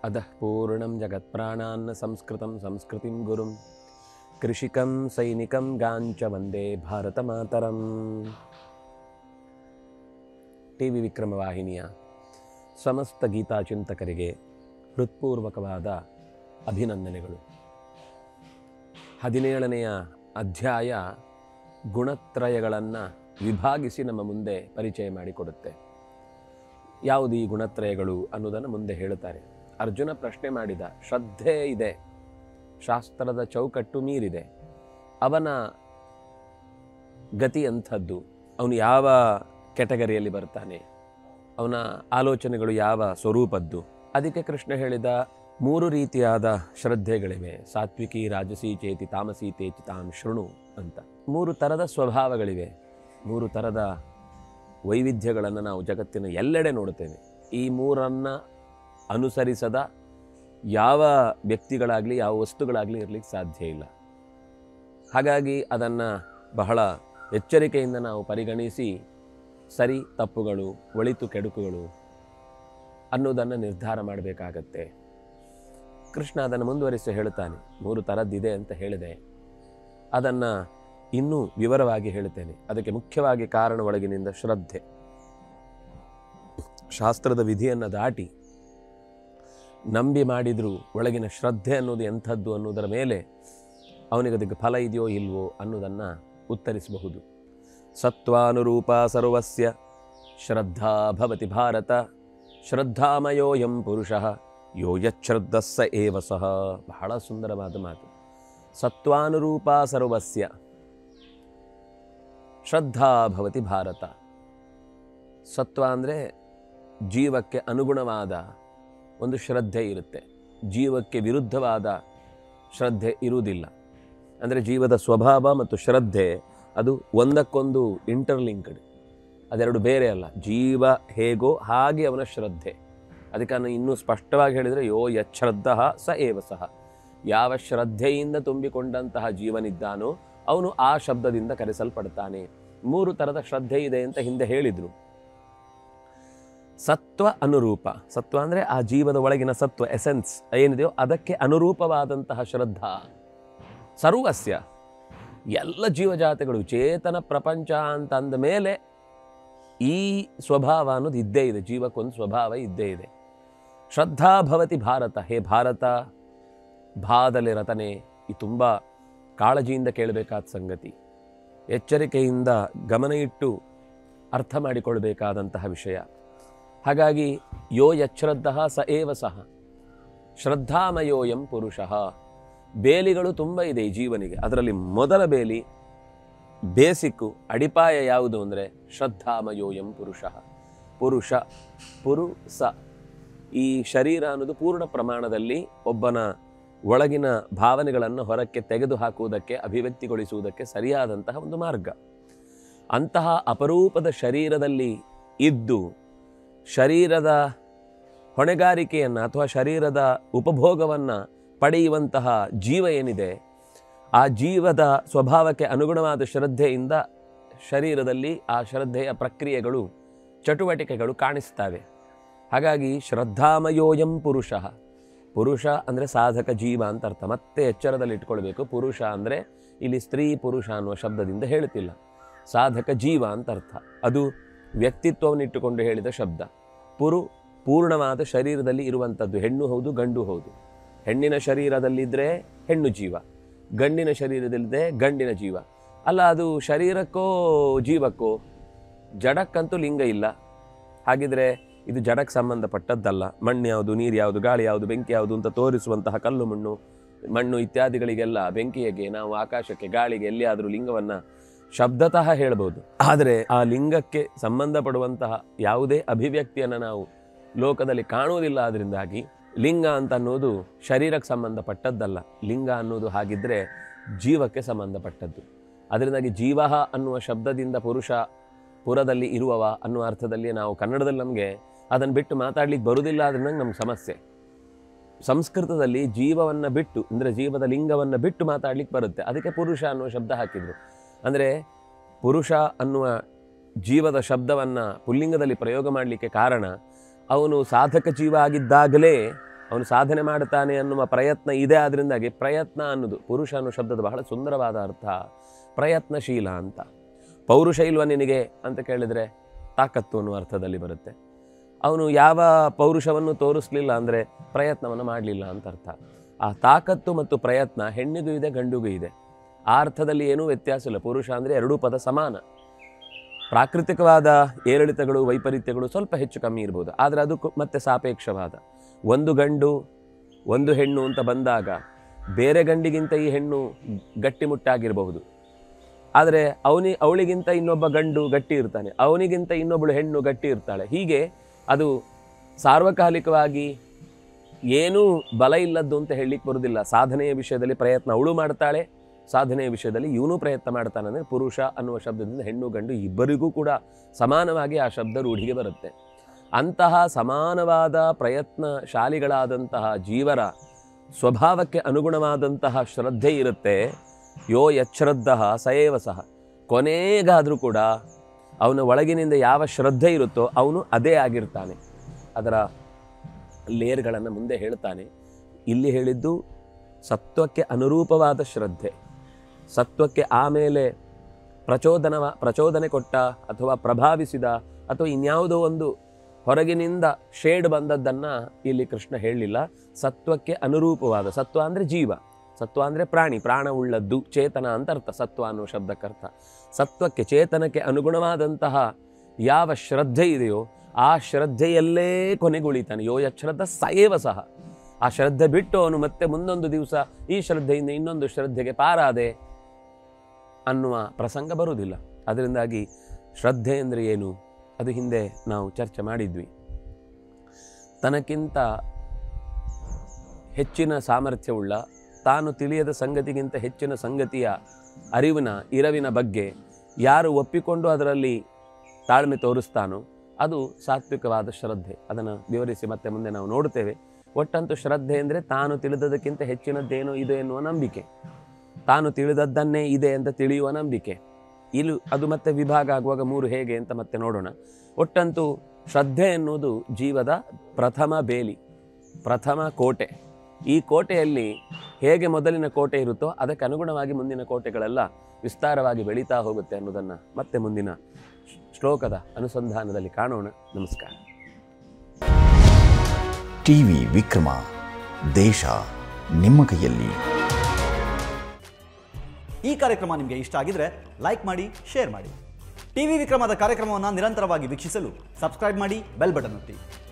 अधः पूर्णं जगत्प्राणान्न संस्कृतं संस्कृतिं गुरुं कृषिकं सैनिकं गाञ्च वन्दे ಭಾರತಮಾತರಂ ಟಿ ವಿ ವಿಕ್ರಮವಾಹಿನಿಯ ಸಮಸ್ತ ಗೀತಾ ಚಿಂತಕರಿಗೆ ಹೃತ್ಪೂರ್ವಕವಾದ ಅಭಿನಂದನೆಗಳು ಹದಿನೇಳನೆಯ ಅಧ್ಯಾಯ ಗುಣತ್ರಯಗಳನ್ನು ವಿಭಾಗಿಸಿ ನಮ್ಮ ಮುಂದೆ ಪರಿಚಯ ಮಾಡಿಕೊಡುತ್ತೆ ಯಾವುದು ಈ ಗುಣತ್ರಯಗಳು ಅನ್ನೋದನ್ನು ಮುಂದೆ ಹೇಳುತ್ತಾರೆ ಅರ್ಜುನ ಪ್ರಶ್ನೆ ಮಾಡಿದ ಶ್ರದ್ಧೆ ಇದೆ ಶಾಸ್ತ್ರದ ಚೌಕಟ್ಟು ಮೀರಿದೆ ಅವನ ಗತಿ ಅಂಥದ್ದು ಅವನು ಯಾವ ಕೆಟಗರಿಯಲ್ಲಿ ಬರ್ತಾನೆ ಅವನ ಆಲೋಚನೆಗಳು ಯಾವ ಸ್ವರೂಪದ್ದು ಅದಕ್ಕೆ ಕೃಷ್ಣ ಹೇಳಿದ ಮೂರು ರೀತಿಯಾದ ಶ್ರದ್ಧೆಗಳಿವೆ ಸಾತ್ವಿಕಿ ರಾಜಸಿ ಚೇತಿ ತಾಮಸಿ ತೇಚಿ ತಾಂ ಶೃಣು ಅಂತ ಮೂರು ಥರದ ಸ್ವಭಾವಗಳಿವೆ ಮೂರು ಥರದ ವೈವಿಧ್ಯಗಳನ್ನು ನಾವು ಜಗತ್ತಿನ ಎಲ್ಲೆಡೆ ನೋಡುತ್ತೇವೆ ಈ ಮೂರನ್ನು ಅನುಸರಿಸದ ಯಾವ ವ್ಯಕ್ತಿಗಳಾಗಲಿ ಯಾವ ವಸ್ತುಗಳಾಗಲಿ ಇರಲಿಕ್ಕೆ ಸಾಧ್ಯ ಇಲ್ಲ ಹಾಗಾಗಿ ಅದನ್ನು ಬಹಳ ಎಚ್ಚರಿಕೆಯಿಂದ ನಾವು ಪರಿಗಣಿಸಿ ಸರಿ ತಪ್ಪುಗಳು ಒಳಿತು ಕೆಡುಕುಗಳು ಅನ್ನೋದನ್ನು ನಿರ್ಧಾರ ಮಾಡಬೇಕಾಗತ್ತೆ ಕೃಷ್ಣ ಅದನ್ನು ಮುಂದುವರಿಸಿ ಹೇಳುತ್ತಾನೆ ಮೂರು ಥರದ್ದಿದೆ ಅಂತ ಹೇಳಿದೆ ಅದನ್ನು ಇನ್ನೂ ವಿವರವಾಗಿ ಹೇಳುತ್ತೇನೆ ಅದಕ್ಕೆ ಮುಖ್ಯವಾಗಿ ಕಾರಣ ಒಳಗಿನಿಂದ ಶ್ರದ್ಧೆ ಶಾಸ್ತ್ರದ ವಿಧಿಯನ್ನು ದಾಟಿ ನಂಬಿ ಮಾಡಿದರೂ ಒಳಗಿನ ಶ್ರದ್ಧೆ ಅನ್ನೋದು ಎಂಥದ್ದು ಅನ್ನೋದರ ಮೇಲೆ ಅವನಿಗೆ ಅದಕ್ಕೆ ಫಲ ಇದೆಯೋ ಇಲ್ವೋ ಅನ್ನೋದನ್ನು ಉತ್ತರಿಸಬಹುದು ಸತ್ವಾನುರೂಪ ಸರ್ವಸ್ಯ ಶ್ರದ್ಧಾ ಭವತಿ ಭಾರತ ಶ್ರದ್ಧಾಮಯೋಯಂ ಪುರುಷಃ ಯೋ ಯಚ್ಛ್ರದ್ಧಸ್ಸ ಏವ ಸಹ ಬಹಳ ಸುಂದರವಾದ ಮಾತು ಸತ್ವಾನುರೂಪ ಸರ್ವಸ್ಯ ಶ್ರದ್ಧಾ ಭವತಿ ಭಾರತ ಸತ್ವ ಅಂದರೆ ಜೀವಕ್ಕೆ ಅನುಗುಣವಾದ ಒಂದು ಶ್ರದ್ಧೆ ಇರುತ್ತೆ ಜೀವಕ್ಕೆ ವಿರುದ್ಧವಾದ ಶ್ರದ್ಧೆ ಇರುವುದಿಲ್ಲ ಅಂದರೆ ಜೀವದ ಸ್ವಭಾವ ಮತ್ತು ಶ್ರದ್ಧೆ ಅದು ಒಂದಕ್ಕೊಂದು ಇಂಟರ್ಲಿಂಕ್ಡ್ ಅದೆರಡು ಬೇರೆ ಅಲ್ಲ ಜೀವ ಹೇಗೋ ಹಾಗೆ ಅವನ ಶ್ರದ್ಧೆ ಅದಕ್ಕೆ ನಾನು ಇನ್ನೂ ಸ್ಪಷ್ಟವಾಗಿ ಹೇಳಿದರೆ ಯೋ ಯಚ್ಛ್ರದ್ಧ ಸ ಏವ ಸಹ ಯಾವ ಶ್ರದ್ಧೆಯಿಂದ ತುಂಬಿಕೊಂಡಂತಹ ಜೀವನಿದ್ದಾನೋ ಅವನು ಆ ಶಬ್ದದಿಂದ ಕರೆಸಲ್ಪಡ್ತಾನೆ ಮೂರು ಥರದ ಶ್ರದ್ಧೆ ಇದೆ ಅಂತ ಹಿಂದೆ ಹೇಳಿದರು ಸತ್ವ ಅನುರೂಪ ಸತ್ವ ಅಂದರೆ ಆ ಜೀವದ ಒಳಗಿನ ಸತ್ವ ಎಸೆನ್ಸ್ ಏನಿದೆಯೋ ಅದಕ್ಕೆ ಅನುರೂಪವಾದಂತಹ ಶ್ರದ್ಧಾ ಸರ್ವಸ್ಯ ಎಲ್ಲ ಜೀವಜಾತಿಗಳು ಚೇತನ ಪ್ರಪಂಚ ಅಂತ ಅಂದ ಮೇಲೆ ಈ ಸ್ವಭಾವ ಅನ್ನೋದು ಇದ್ದೇ ಇದೆ ಜೀವಕ್ಕೊಂದು ಸ್ವಭಾವ ಇದ್ದೇ ಇದೆ ಶ್ರದ್ಧಾ ಭವತಿ ಭಾರತ ಹೇ ಭಾರತ ಭಾದಲ್ಲಿ ರತನೆ ಈ ತುಂಬ ಕಾಳಜಿಯಿಂದ ಕೇಳಬೇಕಾದ ಸಂಗತಿ ಎಚ್ಚರಿಕೆಯಿಂದ ಗಮನ ಇಟ್ಟು ಅರ್ಥ ಮಾಡಿಕೊಳ್ಬೇಕಾದಂತಹ ವಿಷಯ ಹಾಗಾಗಿ ಯೋ ಯಚ್ಛ್ರದ್ಧ ಸ ಏವ ಸಹ ಶ್ರದ್ಧಾಮಯೋಯಂ ಪುರುಷಃ ಬೇಲಿಗಳು ತುಂಬ ಇದೆ ಈ ಜೀವನಿಗೆ ಅದರಲ್ಲಿ ಮೊದಲ ಬೇಲಿ ಬೇಸಿಕ್ಕು ಅಡಿಪಾಯ ಯಾವುದು ಅಂದರೆ ಶ್ರದ್ಧಾಮಯೋಯಂ ಪುರುಷಃ ಪುರುಷ ಪುರುಸ ಈ ಶರೀರ ಅನ್ನೋದು ಪೂರ್ಣ ಪ್ರಮಾಣದಲ್ಲಿ ಒಬ್ಬನ ಒಳಗಿನ ಭಾವನೆಗಳನ್ನು ಹೊರಕ್ಕೆ ತೆಗೆದು ಹಾಕುವುದಕ್ಕೆ ಅಭಿವ್ಯಕ್ತಿಗೊಳಿಸುವುದಕ್ಕೆ ಸರಿಯಾದಂತಹ ಒಂದು ಮಾರ್ಗ ಅಂತಹ ಅಪರೂಪದ ಶರೀರದಲ್ಲಿ ಇದ್ದು ಶರೀರದ ಹೊಣೆಗಾರಿಕೆಯನ್ನು ಅಥವಾ ಶರೀರದ ಉಪಭೋಗವನ್ನು ಪಡೆಯುವಂತಹ ಜೀವ ಏನಿದೆ ಆ ಜೀವದ ಸ್ವಭಾವಕ್ಕೆ ಅನುಗುಣವಾದ ಶ್ರದ್ಧೆಯಿಂದ ಶರೀರದಲ್ಲಿ ಆ ಶ್ರದ್ಧೆಯ ಪ್ರಕ್ರಿಯೆಗಳು ಚಟುವಟಿಕೆಗಳು ಕಾಣಿಸ್ತವೆ ಹಾಗಾಗಿ ಶ್ರದ್ಧಾಮಯೋಯಂ ಪುರುಷ ಪುರುಷ ಅಂದರೆ ಸಾಧಕ ಜೀವ ಅಂತ ಅರ್ಥ ಮತ್ತೆ ಎಚ್ಚರದಲ್ಲಿ ಇಟ್ಕೊಳ್ಬೇಕು ಪುರುಷ ಅಂದರೆ ಇಲ್ಲಿ ಸ್ತ್ರೀ ಪುರುಷ ಅನ್ನುವ ಶಬ್ದದಿಂದ ಹೇಳುತ್ತಿಲ್ಲ ಸಾಧಕ ಜೀವ ಅಂತ ಅರ್ಥ ಅದು ವ್ಯಕ್ತಿತ್ವವನ್ನು ಇಟ್ಟುಕೊಂಡು ಹೇಳಿದ ಶಬ್ದ ಪುರು ಪೂರ್ಣವಾದ ಶರೀರದಲ್ಲಿ ಇರುವಂಥದ್ದು ಹೆಣ್ಣು ಹೌದು ಗಂಡು ಹೌದು ಹೆಣ್ಣಿನ ಶರೀರದಲ್ಲಿದ್ದರೆ ಹೆಣ್ಣು ಜೀವ ಗಂಡಿನ ಶರೀರದಲ್ಲಿದ್ದರೆ ಗಂಡಿನ ಜೀವ ಅಲ್ಲ ಅದು ಶರೀರಕ್ಕೋ ಜೀವಕ್ಕೋ ಜಡಕ್ಕಂತೂ ಲಿಂಗ ಇಲ್ಲ ಹಾಗಿದ್ರೆ ಇದು ಜಡಕ್ಕೆ ಸಂಬಂಧಪಟ್ಟದ್ದಲ್ಲ ಮಣ್ಣು ಯಾವುದು ನೀರು ಯಾವುದು ಗಾಳಿ ಯಾವುದು ಬೆಂಕಿ ಯಾವುದು ಅಂತ ತೋರಿಸುವಂತಹ ಕಲ್ಲು ಮಣ್ಣು ಮಣ್ಣು ಇತ್ಯಾದಿಗಳಿಗೆಲ್ಲ ಬೆಂಕಿಯಗೆ ನಾವು ಆಕಾಶಕ್ಕೆ ಗಾಳಿಗೆ ಎಲ್ಲಿಯಾದರೂ ಲಿಂಗವನ್ನು ಶಬ್ದತಃ ಹೇಳ್ಬೋದು ಆದರೆ ಆ ಲಿಂಗಕ್ಕೆ ಸಂಬಂಧಪಡುವಂತಹ ಯಾವುದೇ ಅಭಿವ್ಯಕ್ತಿಯನ್ನು ನಾವು ಲೋಕದಲ್ಲಿ ಕಾಣುವುದಿಲ್ಲ ಅದರಿಂದಾಗಿ ಲಿಂಗ ಅಂತ ಅನ್ನೋದು ಶರೀರಕ್ಕೆ ಸಂಬಂಧಪಟ್ಟದ್ದಲ್ಲ ಲಿಂಗ ಅನ್ನೋದು ಹಾಗಿದ್ದರೆ ಜೀವಕ್ಕೆ ಸಂಬಂಧಪಟ್ಟದ್ದು ಅದರಿಂದಾಗಿ ಜೀವ ಅನ್ನುವ ಶಬ್ದದಿಂದ ಪುರುಷ ಪುರದಲ್ಲಿ ಇರುವವ ಅನ್ನುವ ಅರ್ಥದಲ್ಲಿ ನಾವು ಕನ್ನಡದಲ್ಲಿ ನಮಗೆ ಅದನ್ನು ಬಿಟ್ಟು ಮಾತಾಡ್ಲಿಕ್ಕೆ ಬರುವುದಿಲ್ಲ ಆದ್ರಿಂದ ನಮ್ಗೆ ಸಮಸ್ಯೆ ಸಂಸ್ಕೃತದಲ್ಲಿ ಜೀವವನ್ನು ಬಿಟ್ಟು ಅಂದರೆ ಜೀವದ ಲಿಂಗವನ್ನು ಬಿಟ್ಟು ಮಾತಾಡ್ಲಿಕ್ಕೆ ಬರುತ್ತೆ ಅದಕ್ಕೆ ಪುರುಷ ಅನ್ನುವ ಶಬ್ದ ಹಾಕಿದರು ಅಂದರೆ ಪುರುಷ ಅನ್ನುವ ಜೀವದ ಶಬ್ದವನ್ನು ಪುಲ್ಲಿಂಗದಲ್ಲಿ ಪ್ರಯೋಗ ಮಾಡಲಿಕ್ಕೆ ಕಾರಣ ಅವನು ಸಾಧಕ ಜೀವ ಆಗಿದ್ದಾಗಲೇ ಅವನು ಸಾಧನೆ ಮಾಡ್ತಾನೆ ಅನ್ನುವ ಪ್ರಯತ್ನ ಇದೆ ಆದ್ರಿಂದಾಗಿ ಪ್ರಯತ್ನ ಅನ್ನೋದು ಪುರುಷ ಅನ್ನೋ ಶಬ್ದದ ಬಹಳ ಸುಂದರವಾದ ಅರ್ಥ ಪ್ರಯತ್ನಶೀಲ ಅಂತ ಪೌರುಷ ಇಲ್ವ ನಿನಗೆ ಅಂತ ಕೇಳಿದರೆ ತಾಕತ್ತು ಅನ್ನುವ ಅರ್ಥದಲ್ಲಿ ಬರುತ್ತೆ ಅವನು ಯಾವ ಪೌರುಷವನ್ನು ತೋರಿಸ್ಲಿಲ್ಲ ಅಂದರೆ ಪ್ರಯತ್ನವನ್ನು ಮಾಡಲಿಲ್ಲ ಅಂತ ಅರ್ಥ ಆ ತಾಕತ್ತು ಮತ್ತು ಪ್ರಯತ್ನ ಹೆಣ್ಣಿಗೂ ಇದೆ ಗಂಡಿಗೂ ಇದೆ ಆ ಅರ್ಥದಲ್ಲಿ ಏನೂ ವ್ಯತ್ಯಾಸ ಇಲ್ಲ ಪುರುಷ ಅಂದರೆ ಎರಡೂ ಪದ ಸಮಾನ ಪ್ರಾಕೃತಿಕವಾದ ಏರಿಳಿತಗಳು ವೈಪರೀತ್ಯಗಳು ಸ್ವಲ್ಪ ಹೆಚ್ಚು ಕಮ್ಮಿ ಇರ್ಬೋದು ಆದರೆ ಅದು ಕು- ಮತ್ತೆ ಸಾಪೇಕ್ಷವಾದ ಒಂದು ಗಂಡು ಒಂದು ಹೆಣ್ಣು ಅಂತ ಬಂದಾಗ ಬೇರೆ ಗಂಡಿಗಿಂತ ಈ ಹೆಣ್ಣು ಗಟ್ಟಿಮುಟ್ಟಾಗಿರಬಹುದು ಆದರೆ ಅವನಿ ಅವಳಿಗಿಂತ ಇನ್ನೊಬ್ಬ ಗಂಡು ಗಟ್ಟಿ ಇರ್ತಾನೆ ಅವನಿಗಿಂತ ಇನ್ನೊಬ್ಬಳು ಹೆಣ್ಣು ಗಟ್ಟಿ ಇರ್ತಾಳೆ ಹೀಗೆ ಅದು ಸಾರ್ವಕಾಲಿಕವಾಗಿ ಏನೂ ಬಲ ಇಲ್ಲದ್ದು ಅಂತ ಹೇಳಲಿಕ್ಕೆ ಬರುವುದಿಲ್ಲ ಸಾಧನೆಯ ವಿಷಯದಲ್ಲಿ ಪ್ರಯತ್ನ ಅವಳು ಮಾಡ್ತಾಳೆ ಸಾಧನೆಯ ವಿಷಯದಲ್ಲಿ ಇವನು ಪ್ರಯತ್ನ ಮಾಡ್ತಾನೆ ಅಂದರೆ ಪುರುಷ ಅನ್ನುವ ಶಬ್ದದಿಂದ ಹೆಣ್ಣು ಗಂಡು ಇಬ್ಬರಿಗೂ ಕೂಡ ಸಮಾನವಾಗಿ ಆ ಶಬ್ದ ರೂಢಿಗೆ ಬರುತ್ತೆ ಅಂತಹ ಸಮಾನವಾದ ಪ್ರಯತ್ನಶಾಲಿಗಳಾದಂತಹ ಜೀವರ ಸ್ವಭಾವಕ್ಕೆ ಅನುಗುಣವಾದಂತಹ ಶ್ರದ್ಧೆ ಇರುತ್ತೆ ಯೋ ಯಚ್ಛ್ರದ್ಧ ಸಯೇವ ಸಹ ಕೊನೆಗಾದರೂ ಕೂಡ ಅವನ ಒಳಗಿನಿಂದ ಯಾವ ಶ್ರದ್ಧೆ ಇರುತ್ತೋ ಅವನು ಅದೇ ಆಗಿರ್ತಾನೆ ಅದರ ಲೇಯರ್ಗಳನ್ನು ಮುಂದೆ ಹೇಳ್ತಾನೆ ಇಲ್ಲಿ ಹೇಳಿದ್ದು ಸತ್ವಕ್ಕೆ ಅನುರೂಪವಾದ ಶ್ರದ್ಧೆ ಸತ್ವಕ್ಕೆ ಆಮೇಲೆ ಪ್ರಚೋದನವ ಪ್ರಚೋದನೆ ಕೊಟ್ಟ ಅಥವಾ ಪ್ರಭಾವಿಸಿದ ಅಥವಾ ಇನ್ಯಾವುದೋ ಒಂದು ಹೊರಗಿನಿಂದ ಶೇಡ್ ಬಂದದ್ದನ್ನು ಇಲ್ಲಿ ಕೃಷ್ಣ ಹೇಳಲಿಲ್ಲ ಸತ್ವಕ್ಕೆ ಅನುರೂಪವಾದ ಸತ್ವ ಅಂದರೆ ಜೀವ ಸತ್ವ ಅಂದರೆ ಪ್ರಾಣಿ ಪ್ರಾಣ ಉಳ್ಳದ್ದು ಚೇತನ ಅಂತ ಅರ್ಥ ಸತ್ವ ಅನ್ನೋ ಶಬ್ದಕ್ಕರ್ಥ ಸತ್ವಕ್ಕೆ ಚೇತನಕ್ಕೆ ಅನುಗುಣವಾದಂತಹ ಯಾವ ಶ್ರದ್ಧೆ ಇದೆಯೋ ಆ ಶ್ರದ್ಧೆಯಲ್ಲೇ ಕೊನೆಗುಳಿತಾನೆ ಯೋ ಯಶ್ರದ್ಧ ಸಯೇವ ಸಹ ಆ ಶ್ರದ್ಧೆ ಬಿಟ್ಟು ಅವನು ಮತ್ತೆ ಮುಂದೊಂದು ದಿವಸ ಈ ಶ್ರದ್ಧೆಯಿಂದ ಇನ್ನೊಂದು ಶ್ರದ್ಧೆಗೆ ಪಾರಾದೆ ಅನ್ನುವ ಪ್ರಸಂಗ ಬರುವುದಿಲ್ಲ ಅದರಿಂದಾಗಿ ಶ್ರದ್ಧೆ ಅಂದರೆ ಏನು ಅದು ಹಿಂದೆ ನಾವು ಚರ್ಚೆ ಮಾಡಿದ್ವಿ ತನಕ್ಕಿಂತ ಹೆಚ್ಚಿನ ಸಾಮರ್ಥ್ಯವುಳ್ಳ ತಾನು ತಿಳಿಯದ ಸಂಗತಿಗಿಂತ ಹೆಚ್ಚಿನ ಸಂಗತಿಯ ಅರಿವಿನ ಇರವಿನ ಬಗ್ಗೆ ಯಾರು ಒಪ್ಪಿಕೊಂಡು ಅದರಲ್ಲಿ ತಾಳ್ಮೆ ತೋರಿಸ್ತಾನೋ ಅದು ಸಾತ್ವಿಕವಾದ ಶ್ರದ್ಧೆ ಅದನ್ನು ವಿವರಿಸಿ ಮತ್ತೆ ಮುಂದೆ ನಾವು ನೋಡುತ್ತೇವೆ ಒಟ್ಟಂತೂ ಶ್ರದ್ಧೆ ಅಂದರೆ ತಾನು ತಿಳಿದದಕ್ಕಿಂತ ಹೆಚ್ಚಿನದ್ದೇನೋ ಇದೆ ಎನ್ನುವ ನಂಬಿಕೆ ತಾನು ತಿಳಿದದ್ದನ್ನೇ ಇದೆ ಅಂತ ತಿಳಿಯುವ ನಂಬಿಕೆ ಇಲು ಅದು ಮತ್ತೆ ವಿಭಾಗ ಆಗುವಾಗ ಮೂರು ಹೇಗೆ ಅಂತ ಮತ್ತೆ ನೋಡೋಣ ಒಟ್ಟಂತೂ ಶ್ರದ್ಧೆ ಎನ್ನುವುದು ಜೀವದ ಪ್ರಥಮ ಬೇಲಿ ಪ್ರಥಮ ಕೋಟೆ ಈ ಕೋಟೆಯಲ್ಲಿ ಹೇಗೆ ಮೊದಲಿನ ಕೋಟೆ ಇರುತ್ತೋ ಅದಕ್ಕೆ ಅನುಗುಣವಾಗಿ ಮುಂದಿನ ಕೋಟೆಗಳೆಲ್ಲ ವಿಸ್ತಾರವಾಗಿ ಬೆಳೀತಾ ಹೋಗುತ್ತೆ ಅನ್ನೋದನ್ನು ಮತ್ತೆ ಮುಂದಿನ ಶ್ಲೋಕದ ಅನುಸಂಧಾನದಲ್ಲಿ ಕಾಣೋಣ ನಮಸ್ಕಾರ ಟಿವಿ ವಿಕ್ರಮ ದೇಶ ನಿಮ್ಮ ಕೈಯಲ್ಲಿ ಈ ಕಾರ್ಯಕ್ರಮ ನಿಮಗೆ ಇಷ್ಟ ಆಗಿದ್ರೆ ಲೈಕ್ ಮಾಡಿ ಶೇರ್ ಮಾಡಿ ಟಿವಿ ವಿಕ್ರಮದ ಕಾರ್ಯಕ್ರಮವನ್ನು ನಿರಂತರವಾಗಿ ವೀಕ್ಷಿಸಲು ಸಬ್ಸ್ಕ್ರೈಬ್ ಮಾಡಿ ಬೆಲ್ ಬಟನ್ ಒತ್ತಿ